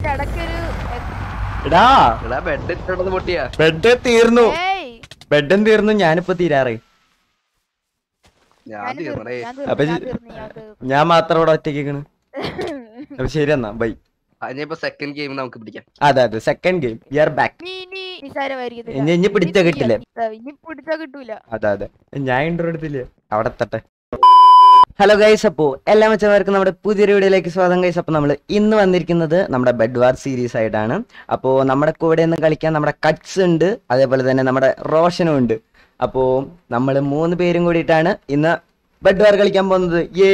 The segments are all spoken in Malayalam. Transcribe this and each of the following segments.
ഇടയ്ക്കൊരു എടാ എടാ ബെഡ് ഇട്ടത് പൊട്ടിയാ ബെഡ് തീർന്നു ഏയ് ബെഡും തീർന്നു ഞാനിപ്പോ തീരാറ് ഞാൻ ഞാൻ തീർന്നു, തീർന്നടേ ഞാൻ തീർന്നു, അപ്പൊ ഞാൻ ജി- തീർന്നു, ഞാൻ തീർന്നു. ഞാൻ മാത്രം ഇവിടെ ഒറ്റയ്ക്കാണ് അപ്പൊ ശരി എന്നാ ബൈ അതിനിപ്പോ സെക്കൻഡ് ഗെയിം നമുക്ക് പിടിക്കാം അതെ അതെ second game you are back ഇനി ഇനി നിസ്സാരമായിരിക്കത്തില്ല. ഇനി- ഇനി പിടിച്ചാ ഇനി കിട്ടില്ലേ? ഇല്ല, ഇനി പിടിച്ചാ കിട്ടൂല അതെ അതെ ഞാൻ ഇൻട്രോ എടുത്തില്ലേ അവിടെ എത്തട്ടെ ഹലോ ഗൈസ് അപ്പോ എല്ലാ മച്ചന്മാർക്കും നമ്മുടെ പുതിയൊരു വീഡിയോയിലേക്ക് സ്വാഗതം ഗൈസ് അപ്പോൾ നമ്മൾ ഇന്ന് വന്നിരിക്കുന്നത് നമ്മുടെ ബെഡ് വാർ സീരീസ് ആയിട്ടാണ് അപ്പോൾ നമ്മുടെ കൂടെ നിന്ന് കളിക്കാൻ നമ്മുടെ കട്സ് ഉണ്ട് അതേപോലെ തന്നെ നമ്മുടെ റോഷനും ഉണ്ട് അപ്പോൾ നമ്മൾ മൂന്ന് പേരും കൂടിയിട്ടാണ് ഇന്ന് ബെഡ് വാർ കളിക്കാൻ പോകുന്നത് ഏ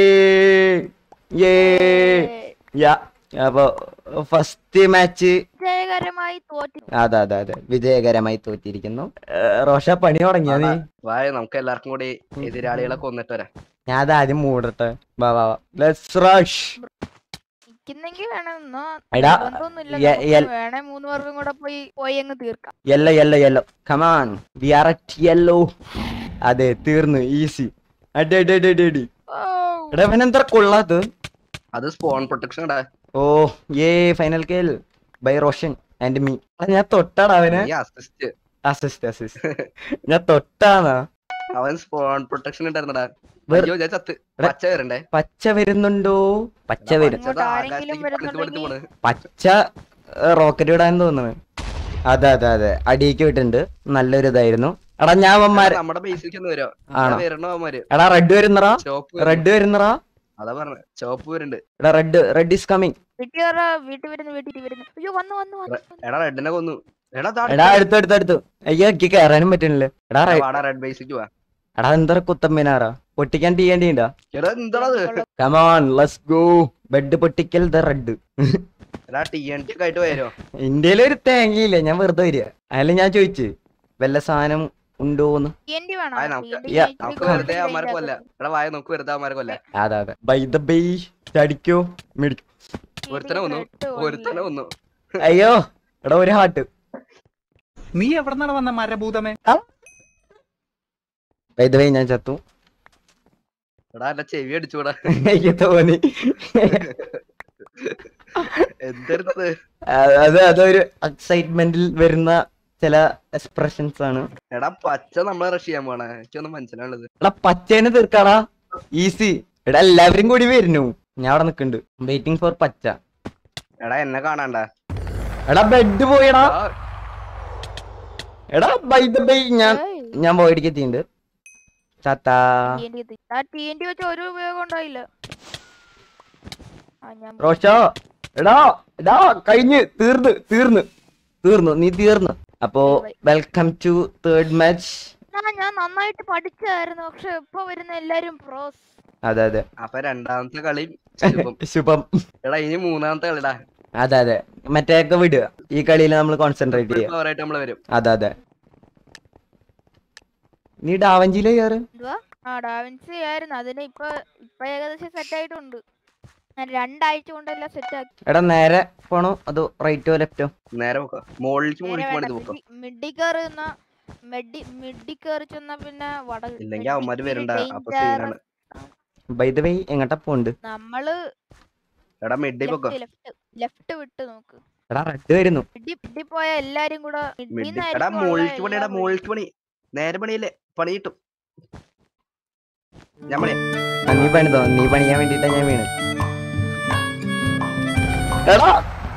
ഏ യാ അപ്പോൾ ഫസ്റ്റ് മാച്ച് വിജയകരമായി തോറ്റി അതെ അതെ അതെ വിജയകരമായി തോറ്റിരിക്കുന്നു ഏ, റോഷ പണി തുടങ്ങിയാ നീ വായ നമുക്ക് എല്ലാവർക്കും കൂടി എതിരാളികളെ കൊന്നിട്ട് വരാം ഞാൻ അത് ആദ്യം മൂടട്ടെ വാ വാ വാ ലെറ്റ്സ് റഷ് ഇരിക്കുന്നെങ്കി വേണം എന്നോ എടാ, നിർബന്ധമൊന്നുമില്ല, യ- നമുക്ക് യ- വേണേ മൂന്ന് പേർക്കും കൂടെ പോയി പോയി അങ്ങ് തീർക്കാം yellow yellow yellow come on we are at yellow അതെ തീർന്നു ഈസി അടി അടി അടി അടി അടി ഓ, എടാ ഇവൻ എന്താ കൊള്ളാത്തത് അത് സ്പോൺ പ്രൊട്ടക്ഷൻ ഇടാ ഓ ഏ final kill by Roshan and me ഞാൻ തൊട്ടാടാ അവന് നീ അസിസ്റ്റ് അസിസ്റ്റ് അസിസ്റ്റ് ഞാൻ തൊട്ടാന്നാ അവൻ സ്പോൺ പ്രൊട്ടക്ഷൻ ഇട്ടായിരുന്നടാ വെറു- അയ്യോ ഞാൻ ചത്ത് എടാ. പച്ച വരണ്ടേ പച്ച വരുന്നുണ്ടോ പച്ച വരും ഇങ്ങോട്ട് ആരെങ്കിലും പടുത്ത് പോണ് പച്ച റോക്കറ്റ് വിടാൻ തോന്നുന്നു അതെ അതെ അതെ അടിയിക്ക് വിട്ടുണ്ട് നല്ലൊരു ഇതായിരുന്നു എടാ ഞാൻ അവന്മാര് നമ്മുടെ ബേസിലേക്ക് ഒന്ന് വരോ ആണോ? വരണോ അവന്മാര് എടാ റെഡ് വരുന്നറാ ചോപ്പ് റെഡ് വരുന്നറാ അതാ പറഞ്ഞ ചോപ്പ് വരുന്നുണ്ട് എടാ റെഡ് റെഡ് ഈസ് കമ്മിങ് വീട്ടിൽ കയറാ വീട്ടിൽ വരുന്നു വീട്ടിൽ വരുന്നു അയ്യോ വന്നു വന്നു വന്നു എടാ റെഡിനെ കൊന്നു എടാ ദാ എടാ അടുത്ത് അടുത്ത് അടുത്ത് അയ്യോ എനിക്ക് കയറാനും പറ്റുന്നില്ല എടാ എടാ, റെഡ് വാടാ റെഡ് ബേസിക്ക് വാ എടാ എന്താ കുത്തമ്പിനാറാ പൊട്ടിക്കാൻ തീയണ്ടിണ്ടാ എടാ എന്താണത് കമോൺ ലെറ്റ്സ് ഗോ ബെഡ് പൊട്ടിക്കൽ ദ റെഡ് എടാ ടി എൻ ടി ഒക്കെ ആയിട്ട് വരോ ഇന്ത്യയിൽ ഒരു തേങ്ങയില്ല ഞാൻ വെറുതെ വരിക അതിൽ ഞാൻ ചോദിച്ചു വല്ല സാധനം ഉണ്ടോന്ന് TNT വേണോ? ആ, നമുക്ക് TNT Yeah, ഇച്ചിരി നമുക്ക് കൂടുതൽ വെറുതെ അവന്മാരെ range കൊല്ല ആക്കും. എടാ വായ നമുക്ക് വെറുതെ അവന്മാരെ കൊല്ല അതെ അതെ ബൈ ദ ബൈ ചടിക്കോ മേടിക്കോ ഒരുത്തനെ കൊന്നു ഇട്ട് ഒരുത്തനെ കൊന്നു അയ്യോ എടാ ഒരു ഹാർട്ട് നീ എവിടെന്നാണ് വന്ന മരഭൂതമേ ബൈ ദ ബൈ ഞാൻ ചത്തു എടാ എന്റെ ചെവി അടിച്ചുകൂടാ എനിക്ക് തോന്നി എന്തായിരുന്നത് അത് അത് അതൊരു എക്സൈറ്റ്മെന്റിൽ വരുന്ന ചില എക്സ്പ്രഷൻസ് ആണ് എടാ പച്ച നമ്മളെ റഷ് ചെയ്യാൻ പോണേ എനിക്കൊന്നും മനസ്സിലാവുള്ളത് എടാ പച്ചേനെ തീർക്കാടാ ഈസി എടാ എല്ലാവരും കൂടി വരുന്നു ഞാൻ അവിടെ നിക്കണ്ട് വെയിറ്റിംഗ് ഫോർ പച്ച എടാ എന്നെ കാണാണ്ട എടാ ബെഡ് പോയടാ ആ, എടാ ബൈ ദ ബൈ ഞാൻ ഏയ്, ഞാൻ പോയിടിക്ക് എത്തിയിട്ടുണ്ട് താത്താ TNT എത്തി. ആ TNT വെച്ച് ഒരു ഉപയോഗം ഉണ്ടായില്ല ആ, ഞാൻ റോഷോ എടാ എടാ കഴിഞ്ഞ് തീർന്ന് തീർന്ന് തീർന്നു നീ തീർന്നു അപ്പോ വെൽക്കം ടു തേർഡ് മാച്ച് ആ, ഞാൻ നന്നായിട്ട് പഠിച്ചായിരുന്നു പക്ഷെ ഇപ്പൊ വരുന്ന എല്ലാരും പ്രോസ് അതെ അതെ അപ്പൊ രണ്ടാമത്തെ കളി ശുഭം. ശുഭം എടാ ഇനി മൂന്നാമത്തെ കളിടാ അതെ അതെ മറ്റേയൊക്കെ വിടുക ഈ കളിയിൽ നമ്മൾ കോൺസെൻട്രേറ്റ് ചെയ്യുക പവറായിട്ട് നമ്മള് വരും അതെ അതെ നീ ഡാവഞ്ചിയിലെ കയറ് എന്തുവാ ആ ഡാവിൻസി ആയിരുന്നു അതിന് ഇപ്പൊ ഇപ്പൊ ഏകദേശം സെറ്റ് ആയിട്ടുണ്ട് ഞാൻ രണ്ടാഴ്ച കൊണ്ടെല്ലാം സെറ്റ് ആക്കി എടാ നേരെ പോണോ അതോ റൈറ്റോ ലെഫ്റ്റോ നേരെ പോക്കോ മുകളിലേക്ക് മുകളിലേക്ക് വേണ്ടി പോക്കോ മിഡി കയറി ചെന്ന മെഡി മിഡി കയറി ചെന്ന പിന്നെ വട ഇല്ലെങ്കി അവന്മാര് ഇച്ചിരി വരണ്ട അപ്പൊ dangerous സീനാണ് ബൈ ദ വേ എങ്ങോട്ടാ പോണ്ട് നമ്മള് എടാ മിഡി പോക്കോ ലെഫ്റ്റ് ലെഫ്റ്റ് വിട്ട് നോക്ക് എടാ റെഡ് വരുന്നു മിഡി മിഡി പോയ എല്ലാരും കൂടെ മിഡി മിഡ്ഡിന്നായിരിക്കും എടാ ഉള്ള മുകളിലേക്ക് പണി എടാ എല്ലാ മുകളിലേക്ക് പണി നേരെ പണിയില്ലേ പണി കിട്ടും ഞാൻ പണി ആ, നീ പണിതോ നീ പണിയാൻ വേണ്ടിട്ടാ ഞാൻ വീണ് എടാ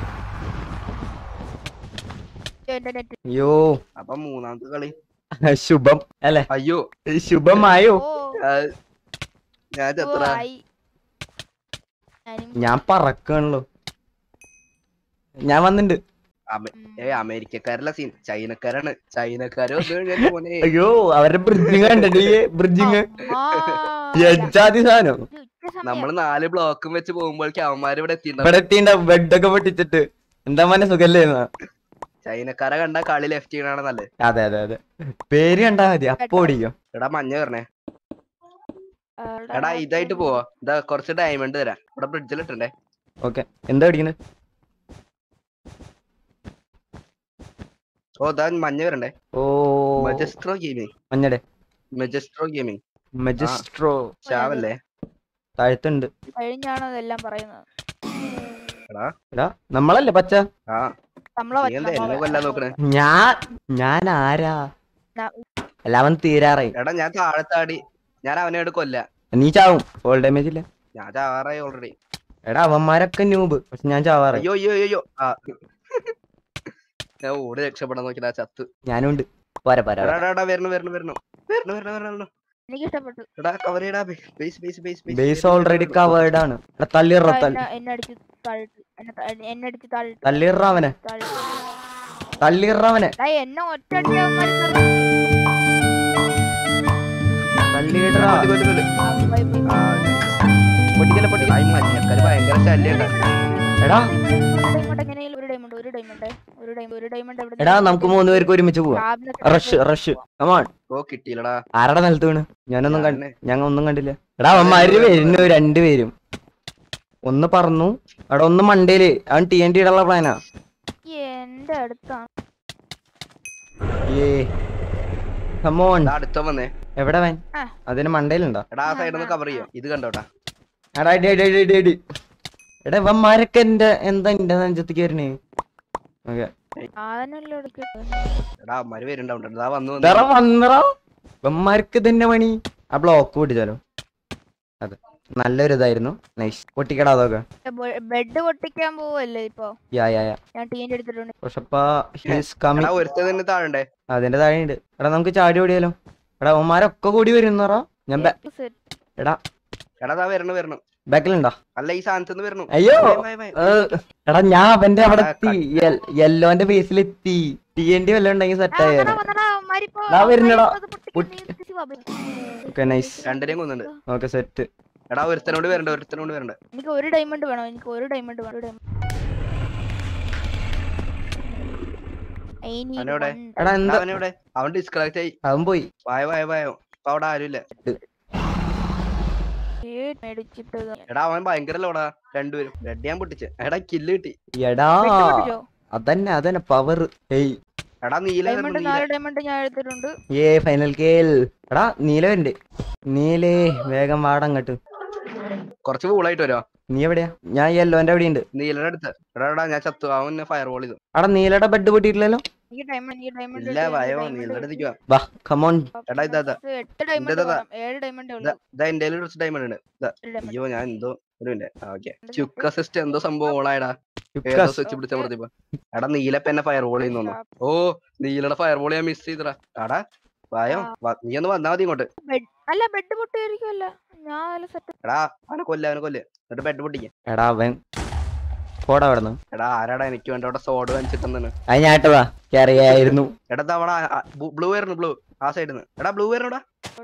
എന്റെ നെറ്റ് അയ്യോ അപ്പൊ മൂന്നാമത്തെ കളി ശുഭം അല്ലെ അയ്യോ ശുഭമായോ ഓ ആ, ഞാൻ ഓ ചത്ര ആയി ഞാനും ഞാൻ പറക്കണല്ലോ ഞാൻ വന്നിണ്ട് അമേ- ഉം. ഏ അമേരിക്കക്കാരല്ല സീൻ ചൈനക്കാരാണ് ചൈനക്കാര് വന്നു കഴിഞ്ഞാൽ മോനെ അയ്യോ അവരുടെ ബ്രിഡ്ജിങ് കണ്ടടി ബ്രിഡ്ജിങ് ആ, എജാതി സാധനം ഇത് ഉച്ച സമയം. നമ്മള് നാല് ബ്ലോക്കും വെച്ച് പോകുമ്പോഴേക്കും അവന്മാര് ഇവിടെ എത്തിയിട്ടുണ്ടാവും ഇവിടെ എത്തിണ്ടാവും ബെഡൊക്കെ പൊട്ടിച്ചിട്ട് എന്താ മോനെ സുഖല്ലേ ചൈനക്കാരെ കണ്ട കളി ലെഫ്റ്റ് ചെയ്യണാണ് നല്ലത് അതെ അതെ അതെ പേര് കണ്ടാ മതി അപ്പൊ ഓടിക്കോ എടാ മഞ്ഞ പറഞ്ഞേ ആ, എടാ ഇതായിട്ട് പോവാ ഇതാ കുറച്ച് ഡയമണ്ട് തരാം ഇവിടെ ബ്രിഡ്ജിൽ ഇട്ടണ്ടേ ഓക്കെ എന്താ അടിക്കണേ ഓ ഇതാ മഞ്ഞ വരണ്ടേ ഓ മെജസ്ട്രോ ഗെയിമിംഗ് മഞ്ഞടെ മെജസ്ട്രോ ഗെയിമിംഗ് മജിസ്ട്രോ ചാവല്ലേ താഴത്തുണ്ട് കഴിഞ്ഞാണ് അതെല്ലാം പറയുന്നത് എടാ എടാ നമ്മളല്ലേ പച്ച ആ നമ്മളെ നീ എന്താ എന്നെ കൊല്ലാൻ നോക്കണേ ഞാൻ ഞാൻ ആരാ ന- അല്ല അവൻ തീരാറായി എടാ ഞാൻ താഴത്താടി ഞാൻ അവനെ കൊല്ല നീ ചാവും ഫോൾ ഡാമേജ് ഇല്ല ഞാൻ ചാവാറായി ഓൾറെഡി എടാ അവന്മാരൊക്കെ ന്യൂബ് പക്ഷെ ഞാൻ ചാവാറായി അയ്യോ അയ്യോ അയ്യോ ആ ഞാൻ ഓടി രക്ഷപ്പെടാൻ നോക്കില്ല ആ ചത്ത് ഞാനുണ്ട് പോരാ പോരാ എടാ എടാ, എടാ വരണം വരണം വരണം വരണം വരണം വരണം വരണം എനിക്ക് ഇഷ്ടപ്പെട്ടു എടാ കവർ ചെയ്യടാ base base base base already covered ആണ് എടാ തള്ളിറ ആ, തള്ളി എന്നെ- എന്നെ അടിച്ച് താഴിട്ട് എന്നെ ത- എന്നെ അടിച്ച് താഴിട്ട് തള്ളിറ അവനെ താഴിട്ട് തള്ളിറ അവനെ ഡാ, എന്നെ ഒറ്റ അടിയാവുമാര് കയറി. തള്ളിയിടറാ ആ, ബൈ, ബൈ. ആ പൊട്ടിക്കല പൊട്ടിക്കല ഈ മഞ്ഞക്കാര് ഭയങ്കര ശല്യം എടാ ഡയമണ്ട് എങ്ങനെയായാലും ഒരു ഡയമണ്ട് ഒരു ഡയമണ്ട് ഒരു ഡയമണ്ട് ഒരു ഡയമണ്ട് എവിടെ എടാ നമുക്ക് മൂന്ന് പേർക്ക് ഒരുമിച്ച് പോവാം റഷ് റഷ് കമാൺ ഓ കിട്ടിയില്ലടാ ആരുടെ നിലത്ത് വീണ് ഞാനൊന്നും കണ്ട ഞാന് ഞങ്ങൾ ഒന്നും കണ്ടില്ല എടാ അവന്മാര് വരുന്നു രണ്ടുപേരും ഒന്ന് പറന്നു എടാ ഒന്ന് മണ്ടയില് അവൻ ടി എൻ ടി ഇടാനുള്ള പ്ലാനാ എന്റെ അടുത്താണ് ഏ കമോൺ എടാ അടുത്ത വന്നേ എവിടെ വൻ ആ. അതിന് മണ്ടയിലുണ്ടോ എടാ ആ സൈഡിൽ നിന്ന് കവർ ചെയ്യാം ഇത് കണ്ടോട്ടാ എടാ അടി അടി അടി അടി അടി എടാ ഇവന്മാരൊക്കെ എന്റെ എന്താ എന്റെ നെഞ്ചത്തേക്ക് വരണേ ഓക്കെ ആനല്ലോ എടുക്കട്ടെ എടാ അമ്മര് വരുന്നുണ്ടാവും എടാ വന്നു വേറെ വന്നു വന്നറോ ഇവന്മാർക്ക് തന്നെ പണി ആ ബ്ലോക്ക് പൊട്ടിച്ചാലോ അതെ നല്ലൊരു ഇതായിരുന്നു നൈസ് പൊട്ടിക്കടാ അതൊക്കെ ബെഡ് പൊട്ടിക്കാൻ പോവല്ലേ ഇപ്പൊ യാ യാ യാ ഞാൻ ടീൻ്റെ എടുത്തിട്ടുണ്ട് പക്ഷപ്പ ഹിസ് കമ്മിങ് എടാ ഒരുത്ത തന്നെ താഴണ്ടേ അതിന്റെ താഴെയുണ്ട് എടാ നമുക്ക് ചാടി ഓടിയാലോ എടാ അവന്മാരൊക്കെ കൂടി വരുന്നറോ ഞാൻ ബാ- Set. എടാ എടാ ദാ വരണം വരണം ബാക്കിലുണ്ടോ അല്ല ഈ സാധനത്ത് നിന്ന് വരണം അയ്യോ വൈ, വൈ, വൈ. ഏ, എടാ ഞാൻ അവന്റെ അവിടെ എടാ, എത്തി യെല്ലോന്റെ ബേസിലെത്തി ടി എൻ ഡി വല്ലതും ഉണ്ടെങ്കിൽ ആ, സെറ്റ് ആയാലും വന്നെടാ, വന്നെടാ, അവന്മാരിപ്പോ- ദാ വരുന്നെടാ. അവന്മാരിപ്പോ ഇത് പൊട്ടിക്കാൻ നീ വാ, ബൈ. ഓക്കെ നൈസ് രണ്ടിനെയും കൊന്നുണ്ട് ഓക്കെ സെറ്റ് എടാ ഒരുത്തനോട് വരണ്ട ഒരുത്തനോട് വരണ്ട എനിക്ക് ഒരു ഡയമണ്ട് വേണം എനിക്ക് ഒരു ഡയമണ്ട് വേണം ഒരു diamond. I need അവനെവിടെ? one എടാ എന്താ അവനെവിടെ അവൻ ഡിസ്കണക്ട് ആയി അവൻ പോയി വായ വായ വായോ ഇപ്പൊ അവിടെ ആരുമില്ല diamond മേടിച്ചിട്ട് ഇത്. എടാ അവൻ ഭയങ്കര ലോടാ രണ്ടുപേരും റെഡ് ഞാൻ പൊട്ടിച്ച് എടാ കില്ല് കിട്ടി എടാ വെട്ടി പൊട്ടിച്ചോ? അതന്നെ അതന്നെ പവർ ഏയ് എടാ നീല ഡയമണ്ട് വരണം, നീല. നാല് ഡയമണ്ട് ഞാൻ എടുത്തിട്ടുണ്ട് ഏ ഫൈനൽ കേൽ എടാ നീല ഉണ്ട് നീലേ വേഗം വാടങ്ങട്ട് കുറച്ച് കൂളായിട്ട് വരുമോ നീ എവിടെയാ ഞാൻ യെല്ലോന്റെ അവിടെ ഉണ്ട് നീലയുടെ അടുത്ത് എടാ എടാ ഞാൻ ചത്തു അവൻ ഫയർ ബോൾ ചെയ്തു എടാ നീലയുടെ ബെഡ് പൊട്ടിയിട്ടില്ലല്ലോ എനിക്ക് ഡയമണ്ട് എനിക്ക് ഡയമണ്ട് ഇല്ല വായോ നീലയുടെ അടുത്തേക്ക് വാ വാ കമോൺ എടാ ഇതാ ഇതാ എട്ട് ഡയമണ്ട് ഇതാ, ഇതാ. വേണം ഏഴ് ഡയമണ്ടേ ഉള്ളൂ ഇതാ ഇതാ എന്റെ കുറച്ച് ഡയമണ്ട് ഉണ്ട് ഇതാ ഒരു diamond. അയ്യോ ഞാൻ എന്തോ ഒരു മിനിറ്റ് ഓക്കെ ചുക്ക് അസിസ്റ്റ് എന്തോ സംഭവം ഓളായടാ ഏതോ സ്വിച്ച് പിടിച്ച പ്രതിഭ എടാ നീലപ്പ എന്നെ ഫയർ ബോൾ ചെയ്യുന്നു ഓ നീലയുടെ ഫയർ ബോൾ ഞാൻ മിസ് ചെയ്തടാ എടാ വായോ വാ, നീ ഒന്ന് വന്നാ മതി ഇങ്ങോട്ട് അല്ല ബെഡ് പൊട്ടിയായിരിക്കുമല്ല ഞാൻ നല്ല സെറ്റ് എടാ അവനെ കൊല്ല അവനെ കൊല്ല് എന്നിട്ട് ബെഡ് പൊട്ടിക്ക എടാ അവൻ പോടാ അവിടെ നിന്ന് എടാ ആരാടാ എനിക്ക് വേണ്ട അവിടെ സോഡ് വാങ്ങിച്ചിട്ടെന്നാണ് അത് ഞാട്ടതാ അറിയായിരുന്നു എടാ ദാ അവിടെ ബ്ലൂ വരുന്നു ബ്ലൂ ആ സൈഡിൽ നിന്ന് എടാ ബ്ലൂ വരണടാ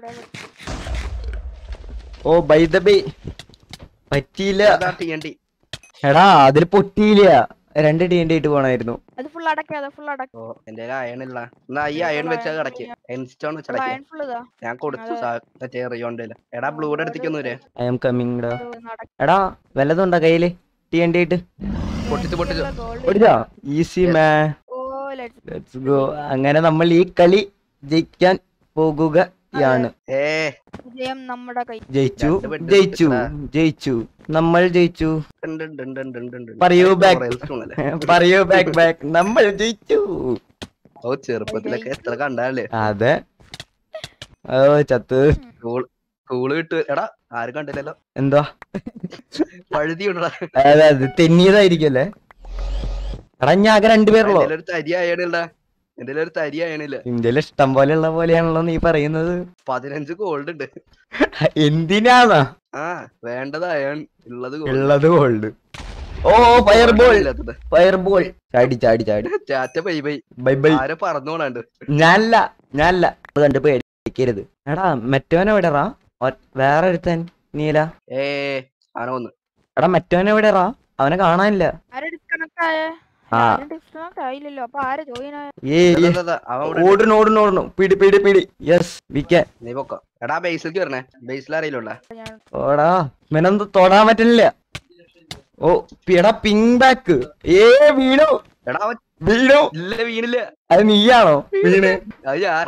ഓ ബൈ ദ ബൈ പറ്റിയില്ല അതാ ടി എൻ ടി എടാ അതിൽ പൊട്ടിയില്ല രണ്ട് ടി എൻ ഇട്ട് പോണായിരുന്നു അത് ഫുൾ അടക്കാതെ ഫുൾ അടക്ക ഓ എന്റെ അയൺ ഇല്ല എന്നാ ഈ അയൺ വെച്ചാൽ കിടക്ക് എൻസ്റ്റോൺ വെച്ചടക്ക് അയൺ ഫുൾ ഇതാ ഞാൻ കൊടുത്തു സാ- മറ്റേ റിയോന്റെ എടാ ബ്ലൂടെ അടുത്തേക്കൊന്നും വരെ ഐ എം കമ്മിങ് ഡാ ഇത് നടക്ക- എടാ വല്ലതും ഉണ്ടോ കയ്യില് ടി എൻ ഇട്ട് പൊട്ടിച്ചു പൊട്ടിച്ചു ഉള്ള gold പൊടിച്ചോ ഈസി മാ ഓ let's ലെറ്റ്സ് ഗോ അങ്ങനെ നമ്മൾ ഈ കളി ജയിക്കാൻ പോകുകയാണ് ഏ വിജയം നമ്മുടെ കൈ ജയിച്ചു രണ്ട് പെട്ട് ജയിച്ചു ഇട്ടതാ. ജയിച്ചു നമ്മൾ ജയിച്ചു done done done done done done done. പറയൂ ഓ, back. railstone അല്ലേ? പറയൂ ബാക്ക് ബാക്ക് നമ്മൾ ജയിച്ചു ഓ ചെറുപ്പത്തിലൊക്കെ എത്ര കണ്ടാലേ അതെ ഓ ചത്ത് കൂള് കിട്ടു എടാ ആരും കണ്ടില്ലല്ലോ എന്താ പഴുതി ഉണ്ടടാ അതെ അത് തെന്നിയതായിരിക്കല്ലേ എടാ ഞാൻ ആകെ രണ്ടുപേരുള്ളൂ എന്റെ ഒരു തരി അയണില്ല എന്റെ ഒരു തരി അയണില്ല ഇന്ത്യയിൽ ഇഷ്ടം പോലെ ഉള്ള പോലെയാണല്ലോ നീ പറയുന്നത് പതിനഞ്ച് ഗോൾഡ് ഉണ്ട് എന്തിനാന്നാ ആ വേണ്ടത് അയൺ ഉള്ളത് gold. ഉള്ളത് ഗോൾഡ് ഓ ഫയർ ബോൾ ഇല്ലാത്തത്. ഫയർ ബോൾ ചാടി ചാടി ചാടി tata bye bye bye bye ആരെ പറന്നു പോണാണ്ട് ഞാനല്ല ഞാനല്ല അത് കണ്ട് പേടിക്കരുത് എടാ മറ്റവൻ എവിടെറാ ഒ- വേറെ ഒരുത്തൻ നീല ഏ ആന വന്നു എടാ മറ്റവൻ എവിടെറാ അവനെ കാണാനില്ല ആരും ഡിസ്കണക്ട് ആയ ആ. ആരും ഡിസ്കണക്ട് ആയില്ലല്ലോ അപ്പൊ ആര് ജോയിൻ ആയ ഏ ദാ, ദാ, ദാ, അവൻ ഇവിടെ ഉണ്ട്. ഓടുന്നു ഓടുന്നു ഓടുന്നു പിടി പിടി പിടി യെസ് വിക്കാൻ നീ പൊക്കോ എടാ ബേസിലേക്ക് വരണേ ബേസിൽ അറിയില്ലോടാ ഞാൻ ഓടാ ഇവനൊന്നും തൊടാൻ പറ്റുന്നില്ല ഓ പി- എടാ പിങ് ബാക്ക് ഏ വീണു എടാ അവൻ വീണു ഇല്ല വീണില്ല അത് നീയാണോ വീണ് അത് ഞാൻ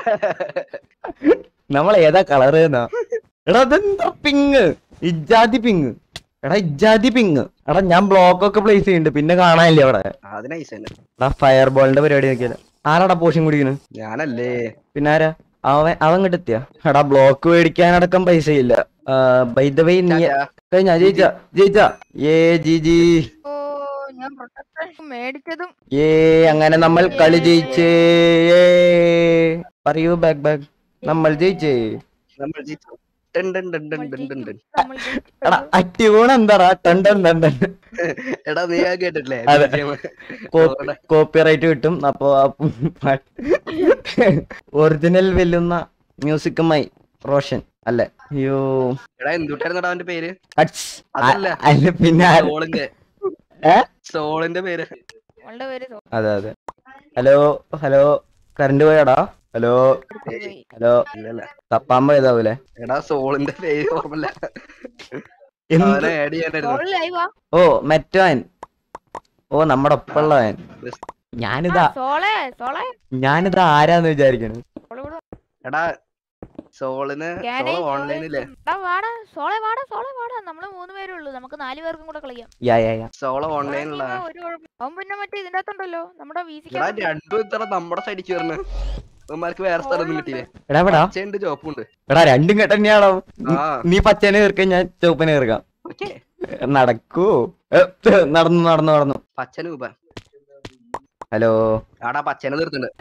നമ്മൾ ഏതാ കളറ് എന്നാ എടാ അതെന്താ പിങ് ഇജാതി പിങ് എടാ ഇജാതി പിങ് എടാ ഞാൻ ബ്ലോക്ക് ഒക്കെ പ്ലേസ് ചെയ്യുന്നുണ്ട് പിന്നെ കാണാനില്ല അവിടെ അത് നൈസ് തന്നെ എടാ ഫയർ ബോളിന്റെ പരിപാടി നോക്കിയാലോ ആരാടാ പോഷൻ കുടിക്കുന്നു ഞാനല്ലേ പിന്നെ ആരാ അവൻ അവൻ ഇങ്ങോട്ട് എത്തിയ എടാ ബ്ലോക്ക് മേടിക്കാനടക്കം പൈസ ഇല്ല ബൈ ദ വൈ നീ ചാച്ചാ, കഴിഞ്ഞ ജയിച്ച ജയിച്ച ഏ ജി ജി ഓ ഞാൻ പ്രൊട്ടക്ഷൻ മേടിച്ചതും ഏ അങ്ങനെ നമ്മൾ കളി ജയിച്ചേ ഏ പറയൂ ബാക്ക് ബാക്ക് നമ്മൾ ജയിച്ചേ നമ്മൾ ജയിച്ചു. ടൻ ടൻ ടൻ ടൻ നമ്മൾ ടൻ ടൻ ടൻ. ജയിച്ചു, നമ്മൾ ജയിച്ചു. എടാ അടിപൊളി എന്താടാ ടണ്ടൻ ടണ്ടൻ എടാ നീ ആ കേട്ടിട്ടില്ലേ അതെ. BGM? കോപ്പിറൈറ്റ് കിട്ടും അപ്പൊ ഒറിജിനൽ വെല്ലുന്ന മ്യൂസിക്കുമായി റോഷൻ അല്ലേ അയ്യോ എടാ എന്തുട്ടായിരുന്നടാ അവന്റെ പേര് കട്സ് അതല്ല. അല്ല പിന്നെ ആര്? സോളിന്റെ ഏ? സോളിന്റെ പേര് അവളുടെ പേര് സോ- അതെ അതെ ഹലോ ഹലോ കറണ്ട് പോയാടാ ഹലോ പോയി. ഹലോ ഇല്ലല്ല തപ്പാൻ പോയതാവൂലേ എടാ സോളിന്റെ പേര് ഓർമ്മല്ല എന്ത് അവനെ ആഡ് ചെയ്യാനായിരുന്നു സോള് ലൈവാ ഓ മറ്റവൻ ഓ നമ്മുടെ ഒപ്പമുള്ളവൻ ഞാനിതാ സോളെ സോളെ ഞാനിതാ ആരാന്ന് വിചാരിക്കണു സോള് ഇവിടെ എടാ സോളിന് Can I സോള് join? ഓൺലൈനില്ലേ എടാ വാടാ സോളെ വാടാ സോളെ വാടാ നമ്മള് മൂന്ന് പേരേ ഉള്ളൂ നമുക്ക് നാല് പേർക്കും കൂടെ കളിക്കാം യാ യാ യാ സോള് ഓൺലൈനുള്ള അവൻ ഒരു കുഴപ്പം- അവൻ പിന്നെ മറ്റേ ഇതിന്റെ അകത്തുണ്ടല്ലോ നമ്മുടെ വി എടാ രണ്ടും ഇത്ര നമ്മുടെ സൈഡിൽ ചേർന്ന് അവന്മാർക്ക് വേറെ സ്ഥലമൊന്നും കിട്ടിയില്ലേ എടാ എവിടാ പച്ചയുണ്ട് ചോപ്പുണ്ട് എടാ രണ്ടും കെട്ടന്നെയാണോ ആ നീ പച്ചനെ തീർക്കാൻ ഞാൻ ചുവപ്പനെ തീർക്കാം ഓക്കേ നടക്കൂ ഏ, നടന്നു നടന്നു നടന്നു പച്ചന് രൂപ ഹലോ എടാ പച്ചനെ തീർത്തുണ്ട്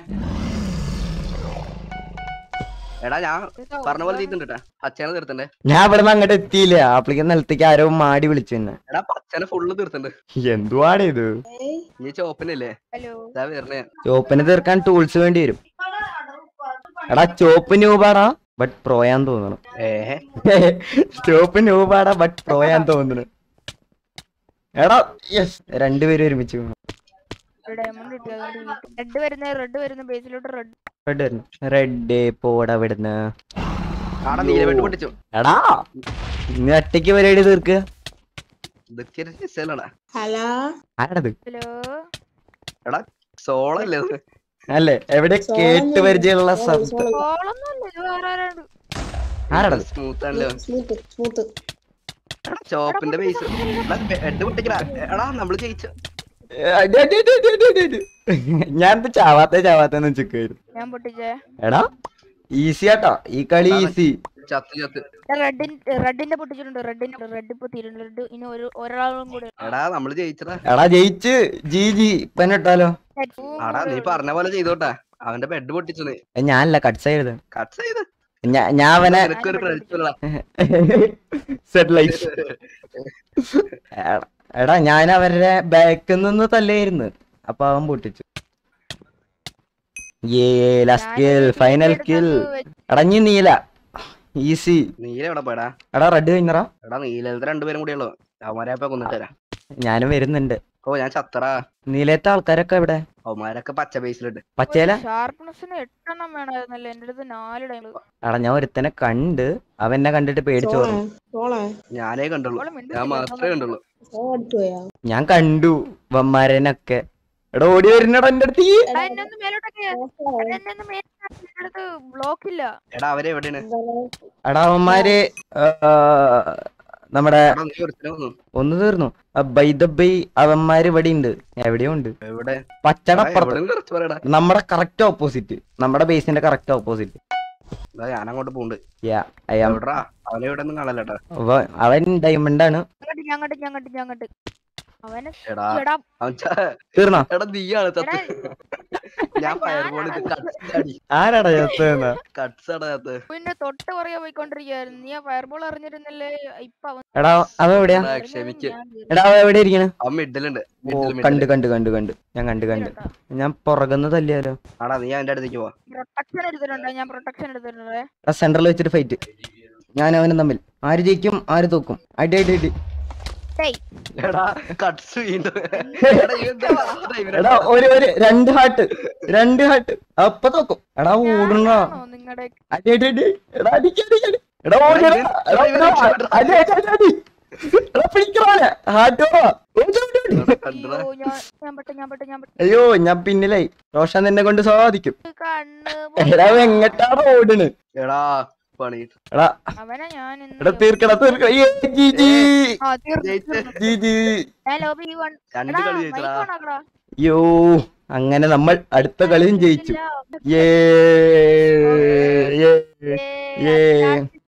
എടാ ഞാൻ പറഞ്ഞ പോലെ ചെയ്തിട്ടുണ്ട് ട്ടാ. പച്ചനെ തീർത്തണ്ടേ ഞാൻ ഇവിടെ നിന്ന് അങ്ങോട്ട് എത്തിയില്ല ആപ്ലിക്കൻ നിലത്തേക്ക് ആരോ മാടി വിളിച്ചു എന്നെ എടാ പച്ചനെ ഫുള്ള് തീർത്തുണ്ട് എന്തുവാണ് ഇത് നീ ചോപ്പനല്ലേ ഹലോ ഇതാ വരണേ ചോപ്പിനെ തീർക്കാൻ ടൂൾസ് വേണ്ടി വരും എടാ ചോപ്പ് ന്യൂബാടാ ബട്ട് പ്രോയാൻ തോന്നണം ഏഹ് ചോപ്പ് ന്യൂബാടാ ബട്ട് പ്രോയാൻ തോന്നണം എടാ യെസ് രണ്ടുപേരും ഒരുമിച്ച് വീണു. ഡയമണ്ട് കിട്ടി അതുകൊണ്ട് റെഡ് വരുന്ന റെഡ് വരുന്ന ബേസിലോട്ട് റെഡ് റെഡ് വരുന്നു റെഡ് പോടാ വിടുന്ന് ആടാ നീല വെട്ട് പൊട്ടിച്ചു എടാ നീ ഒറ്റയ്ക്ക് പരിപാടി തീർക്കുക ഇതൊക്കെ ഒരു രസമല്ലടാ ഹലോ ആരാടത് ഹലോ എടാ സോളല്ലേ അത് അല്ലേ എവിടെ കേട്ട് പരിചയമുള്ള ശബ്ദം സോളൊന്നും അല്ല ഇത് വേറെ ആരാണ്ട് ആരാടത് സ്മൂത്ത് ആണല്ലോ സ്മൂത്ത് സ്മൂത്ത് എടാ ചോപ്പിന്റെ ബേസ് ഹെഡ് പൊട്ടിക്കടാ എടാ നമ്മള് ജയിച്ചു ഞാൻ ചാവാത്ത ചാവാത്തെന്ന് വെച്ചിരിക്കുവായിരുന്നു ഞാൻ പൊട്ടിച്ചേ എടാ ഈസി ആട്ടോ ഈ കളി ഈസി ചത്ത് ചത്ത് റെഡിൻ റെഡിന്റെ പൊട്ടിച്ചിട്ടുണ്ട് റെഡിന്റെ റെഡ് ഇപ്പൊ തീരുന്നു റെഡ് ഇനി ഒരു ഒരാളും കൂടെ എടാ നമ്മള് ജയിച്ചടാ എടാ ജയിച്ച് ജി ജി ഇപ്പന്നെ ഇട്ടാലോ ആടാ നീ പറഞ്ഞ പോലെ ചെയ്തോട്ടാ അവന്റെ ബെഡ് പൊട്ടിച്ചു നീ ഏ, ഞാനല്ല കട്ട്സ് ചെയ്ത് കട്ട് ചെയ്ത് ഞാ- ഞാൻ അവനെ നിനക്കൊരു ക്രെഡിറ്റ് സെറ്റ് ലൈഫ് എടാ ഞാൻ അവരുടെ ബാക്കിൽ നിന്ന് തല്ലായിരുന്നു അപ്പൊ അവൻ പൊട്ടിച്ചു ഏ ലാസ്റ്റ് കിൽ ഫൈനൽ കിൽ എടാ നീ നീല ഈസി നീല എവിടെ പോയടാ എടാ റെഡ് കഴിഞ്ഞറാ എടാ നീലത്തെ രണ്ടുപേരും കൂടെ ഉള്ളു അവന്മാരെ ഇപ്പൊ കൊന്നിട്ട് തരാം ഞാനും വരുന്നുണ്ട് ഓ ഞാൻ ചത്തടാ നീലത്തെ ആൾക്കാരൊക്കെ എവിടെ അവന്മാരൊക്കെ പച്ച ബേസിലിട്ട് പച്ചേല ഷാർപ്നെസ്സിന് എട്ടെണ്ണം വേണമായിരുന്നല്ലേ എന്റെ അടുത്ത് നാല് ഡൈം എടാ ഞാൻ ഒരുത്തനെ കണ്ട് അവൻ എന്നെ കണ്ടിട്ട് പേടിച്ചു സോളെ പറഞ്ഞു സോളെ ഞാനേ കണ്ടുള്ളൂ ഞാൻ മാത്രമേ കണ്ടുള്ളൂ സോ അടിച്ചു പോയാ ഞാൻ കണ്ടു വമ്മാരനൊക്കെ എടാ ഓടി വരുന്നടാ എന്റെ അടുത്ത് ഈ. എന്നെ ഒന്ന് മേലോട്ടൊക്കെ എന്നെ ഒന്ന് മേലോട്ടാക്ക്. എന്റെ അടുത്ത് ബ്ലോക്ക് ഇല്ല എടാ അവരെവിടെയാണ് എടാ അവന്മാര് ആ, നമ്മുടെ എടാ നീ ഒരുത്തനെ വന്നു ഒന്ന് തീർന്നു ബൈ ദ ബൈ അവന്മാര് ഇവിടെ ഉണ്ട് എവിടെയോ ഉണ്ട് എവിടെ പച്ചട എടാ, അപ്പുറത്ത് എവിടെന്ന് കുറച്ച് പറയടാ നമ്മുടെ കറക്റ്റ് ഓപ്പോസിറ്റ് നമ്മുടെ ബേസിന്റെ കറക്റ്റ് ഓപ്പോസിറ്റ് എടാ, ഞാൻ അങ്ങോട്ട് പോണ്ട് യാ ഐ ആം എവിടാ അവനെ എവിടെ ഒന്നും കാണലട്ടാ അവൻ ഡയമണ്ട് ആണ് അങ്ങോട്ട് ഞാൻ അങ്ങോട്ട് ഞാൻ അങ്ങോട്ട് ഞാൻ അങ്ങോട്ട് അവനെ എടാ എടാ അവൻ ച- തീർന്നോ എടാ നീയാണ് ചത്ത് എടാ, ഞാൻ ഫയർ ബോൾ ഇത് കട്ട്സ് അടി ആരാടാ ചത്തുന്ന കട്ട്സ് അടാ ചത്ത് പിന്നെ തൊട്ട് പറയാ പോയിക്കൊണ്ടിരിക്കുകയായിരുന്നു നീ ആ ഫയർബോൾ അറിഞ്ഞിരുന്നല്ലേ ഇപ്പൊ അവൻ എടാ അവൻ എവിടെയാ എടാ, ക്ഷമിക്ക് ഞാൻ കേറി. എടാ അവൻ എവിടെ ഇരിക്കണ് അവൻ മിഡിലുണ്ട് ഓ കണ്ട് കണ്ട് കണ്ട് കണ്ട് ഞാൻ കണ്ട് കണ്ട് കേട്ടോ. ഞാൻ പുറകുന്ന് തല്ലിയാലോ ആടാ നീ അവന്റെ അടുത്തേക്ക് പോ പ്രൊട്ടക്ഷൻ എടുത്തിട്ടുണ്ട് ഞാൻ പ്രൊട്ടക്ഷൻ എടുത്തിട്ടുണ്ട് എടാ സെന്ററിൽ വെച്ചിട്ട് ഫൈറ്റ് ഞാൻ അവനും തമ്മിൽ ആര് ജയിക്കും ആര് തോക്കും അടി അടി അടി ടേയ് എടാ കട്ട്സ് വീണ്ടും എടാ, ഇവൻ എന്താ ഇവനെ- എടാ ഒരു ഒരു രണ്ട് ഹാർട്ട് രണ്ട് ഹാർട്ട് അപ്പൊ തോക്കും എടാ ഓടണ നിങ്ങളുടെ അടി അടി അടി എടാ അടിക്ക് അടിക്ക് അടി. എടാ ഓടണ എടാ ഓടണ. അടി അടി അടി അടി എടാ പിടിക്കണോനെ ഹാർട്ട് വാ. ഓടി, ഓടി, ഓടി. എടാ, കണ്ടടാ. അയ്യോ ഞാൻ ഞാൻ പെട്ട് ഞാൻ പെട്ട് ഞാൻ പെട്ട് അയ്യോ ഞാൻ പിന്നിലായി റോഷൻ നിന്നെ കൊണ്ട് സാധിക്കും കണ്ണ് എടാ അവൻ എങ്ങട്ടാണ് ഓടണ് എടാ പണി എടാ അവനെ ഞാൻ ഇന്ന് എടാ തീർക്കടാ തീർക്കടാ ഏ, ജി, ജി. ആ, തീർന്നു, ജയിച്ച്. തീർന്നു. G, G. ഞാൻ ലോബി വൺ രണ്ട് എടാ, കളി mic ജയിച്ചടാ on ആക്കടാ. യോ അങ്ങനെ നമ്മൾ അടുത്ത കളിയും ജയിച്ചു ഇല്ല. ഏ ഏ ഏ, ഏ. last